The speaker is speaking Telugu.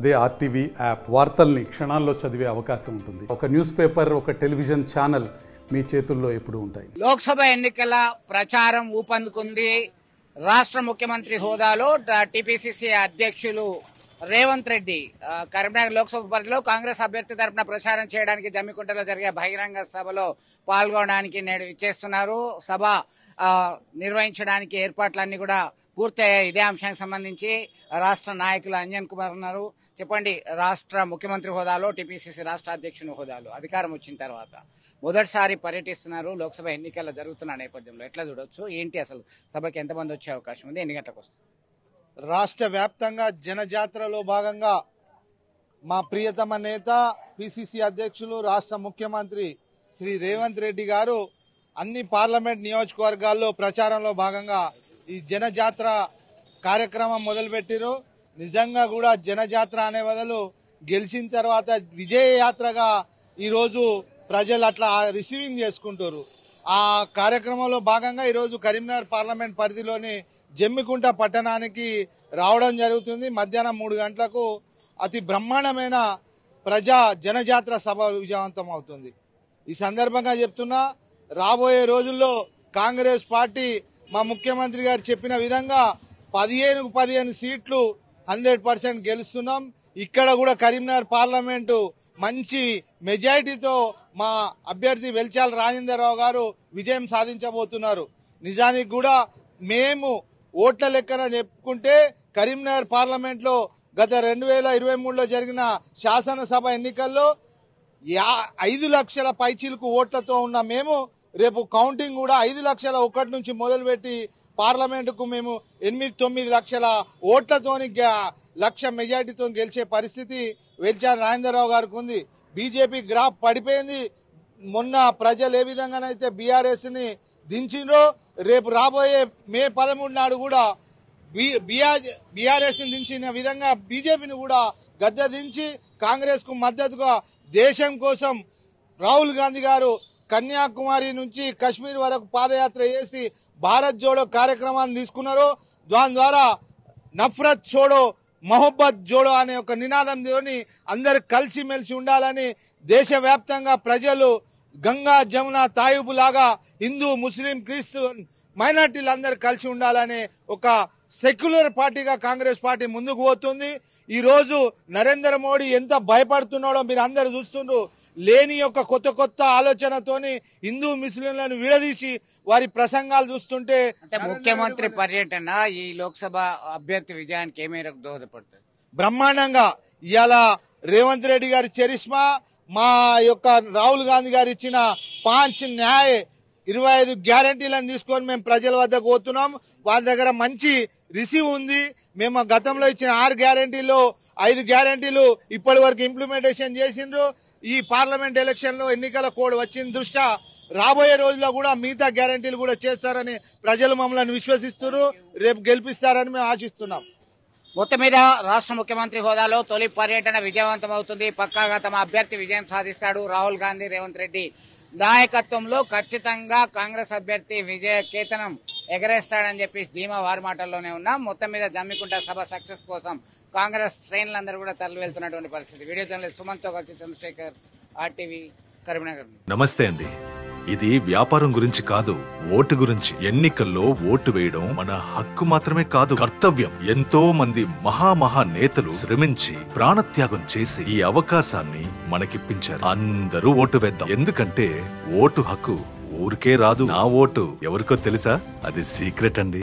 అదే ఆర్టీవీ యాప్ వార్తల్ని క్షణాల్లో చదివే అవకాశం ఉంటుంది ఒక న్యూస్ పేపర్ ఒక టెలివిజన్ ఛానల్ మీ చేతుల్లో ఎప్పుడూ ఉంటాయి లోక్సభ ఎన్నికల ప్రచారం ఊపందుకుంది రాష్ట్ర ముఖ్యమంత్రి హోదాలో టిపిసిసి అధ్యక్షులు రేవంత్ రెడ్డి ఆ, కరీంనగర్ లోక్సభ పరిధిలో కాంగ్రెస్ అభ్యర్థి తరపున ప్రచారం చేయడానికి జమ్మికుంటలో జరిగే బహిరంగ సభలో పాల్గొనడానికి నేడు ఇచ్చేస్తున్నారు సభ ఆ, నిర్వహించడానికి ఏర్పాట్లన్నీ కూడా పూర్తయ్యాయి ఇదే అంశానికి సంబంధించి రాష్ట్ర నాయకులు అంజన్ కుమార్ ఉన్నారు చెప్పండి రాష్ట్ర ముఖ్యమంత్రి హోదాలో టిపిసిసి రాష్ట్ర అధ్యక్షుని హోదాలో అధికారం వచ్చిన తర్వాత మొదటిసారి పర్యటిస్తున్నారు లోక్సభ ఎన్నికలు జరుగుతున్న నేపథ్యంలో ఎట్లా చూడొచ్చు ఏంటి అసలు సభకి ఎంతమంది వచ్చే అవకాశం ఉంది ఎన్ని గంటలకు వస్తుంది రాష్ట్ర వ్యాప్తంగా జనజాతరలో భాగంగా మా ప్రియతమ నేత పిసిసి అధ్యక్షులు రాష్ట్ర ముఖ్యమంత్రి శ్రీ రేవంత్ రెడ్డి గారు అన్ని పార్లమెంట్ నియోజకవర్గాల్లో ప్రచారంలో భాగంగా ఈ జనజాతర కార్యక్రమం మొదలుపెట్టిరు నిజంగా కూడా జనజాతర అనే బదులు గెలిచిన తర్వాత విజయ యాత్రగా ఈరోజు ప్రజలు అట్లా రిసీవింగ్ చేసుకుంటారు ఆ కార్యక్రమంలో భాగంగా ఈరోజు కరీంనగర్ పార్లమెంట్ పరిధిలోని జమ్మికుంట పట్టణానికి రావడం జరుగుతుంది మధ్యాహ్నం మూడు గంటలకు అతి బ్రహ్మాండమైన ప్రజా జనజాతర సభ విజయవంతం అవుతుంది ఈ సందర్భంగా చెప్తున్నా రాబోయే రోజుల్లో కాంగ్రెస్ పార్టీ మా ముఖ్యమంత్రి గారు చెప్పిన విధంగా పదిహేను పదిహేను సీట్లు హండ్రెడ్ పర్సెంట్ గెలుస్తున్నాం ఇక్కడ కూడా కరీంనగర్ పార్లమెంటు మంచి మెజారిటీతో మా అభ్యర్థి వెల్చాల రాజేంద్రరావు గారు విజయం సాధించబోతున్నారు నిజానికి కూడా మేము ఓట్ల లెక్కన చెప్పుకుంటే కరీంనగర్ పార్లమెంట్ లో గత రెండు వేల ఇరవై మూడులో జరిగిన శాసనసభ ఎన్నికల్లో యా ఐదు లక్షల పైచీలకు ఓట్లతో ఉన్న మేము రేపు కౌంటింగ్ కూడా ఐదు లక్షల ఒకటి నుంచి మొదలుపెట్టి పార్లమెంటుకు మేము ఎనిమిది తొమ్మిది లక్షల ఓట్లతోని గె- లక్ష మెజార్టీతో గెలిచే పరిస్థితి వెల్చారి రాజేంద్రరావు గారికి ఉంది బీజేపీ గ్రాఫ్ పడిపోయింది మొన్న ప్రజలు ఏ విధంగానైతే బీఆర్ఎస్ ని దించిండ్రో రేపు రాబోయే మే పదమూడు నాడు కూడా బీఆర్ఎస్ ని దించిన విధంగా బీజేపీని కూడా గద్దె దించి కాంగ్రెస్ కు మద్దతుగా దేశం కోసం రాహుల్ గాంధీ గారు కన్యాకుమారి నుంచి కశ్మీర్ వరకు పాదయాత్ర చేసి భారత్ జోడో కార్యక్రమాన్ని తీసుకున్నారు దాని ద్వారా నఫరత్ చోడో మొహబ్బత్ జోడో అనే ఒక నినాదంతోని అందరు కలిసిమెలిసి ఉండాలని దేశవ్యాప్తంగా ప్రజలు గంగా జమున తాయిబు లాగా హిందూ ముస్లిం క్రీస్తు మైనార్టీలు అందరు కలిసి ఉండాలనే ఒక సెక్యులర్ పార్టీగా కాంగ్రెస్ పార్టీ ముందుకు పోతుంది ఈ రోజు నరేంద్ర మోడీ ఎంత భయపడుతున్నాడో మీరు అందరు చూస్తుండ్రు లేని యొక్క కొత్త కొత్త ఆలోచనతోని హిందూ ముస్లింలను విడదీసి వారి ప్రసంగాలు చూస్తుంటే అంటే ముఖ్యమంత్రి పర్యటన ఈ లోక్సభ అభ్యర్థి విజయానికి ఏ మేరకు దోహదపడుతుంది బ్రహ్మాండంగా ఇవాళ రేవంత్ రెడ్డి గారి చరిష్మా మా యొక్క రాహుల్ గాంధీ గారు ఇచ్చిన పాంచ్ న్యాయ ఇరవై ఐదు గ్యారంటీలను తీసుకొని మేము ప్రజల వద్దకు పోతున్నాం వాళ్ళ దగ్గర మంచి రిసీవ్ ఉంది మేము గతంలో ఇచ్చిన ఆరు గ్యారంటీలు ఐదు గ్యారంటీలు ఇప్పటి వరకు ఇంప్లిమెంటేషన్ చేసిండ్రు ఈ పార్లమెంట్ ఎలక్షన్ లో ఎన్నికల కోడ్ వచ్చిన దృష్ట్యా రాబోయే రోజుల్లో కూడా మిగతా గ్యారంటీలు కూడా చేస్తారని ప్రజలు మమ్మల్ని విశ్వసిస్తున్నారు రేపు గెలిపిస్తారని మేము ఆశిస్తున్నాం మొత్తం మీద రాష్ట్ర ముఖ్యమంత్రి హోదాలో తొలి పర్యటన విజయవంతం అవుతుంది పక్కాగా తమ అభ్యర్థి విజయం సాధిస్తాడు రాహుల్ గాంధీ రేవంత్ రెడ్డి నాయకత్వంలో ఖచ్చితంగా కాంగ్రెస్ అభ్యర్థి విజయ కేతనం ఎగరేస్తాడని చెప్పి ధీమా వారి మాటల్లోనే ఉన్నాం మొత్తం మీద జమ్మికుంట సభ సక్సెస్ కోసం కాంగ్రెస్ శ్రేణులందరూ కూడా తరలి వెళ్తున్నటువంటి పరిస్థితి వీడియో జర్నలిస్ట్ సుమన్ తో కలిసి చంద్రశేఖర్ ఆర్టీవీ కరీంనగర్ నమస్తే అండి ఇది వ్యాపారం గురించి కాదు ఓటు గురించి ఎన్నికల్లో ఓటు వేయడం మన హక్కు మాత్రమే కాదు కర్తవ్యం ఎంతో మంది మహామహా నేతలు శ్రమించి ప్రాణత్యాగం చేసి ఈ అవకాశాన్ని మనకిప్పించారు అందరూ ఓటు వేద్దాం ఎందుకంటే ఓటు హక్కు ఊరికే రాదు నా ఓటు ఎవరికో తెలుసా అది సీక్రెట్ అండి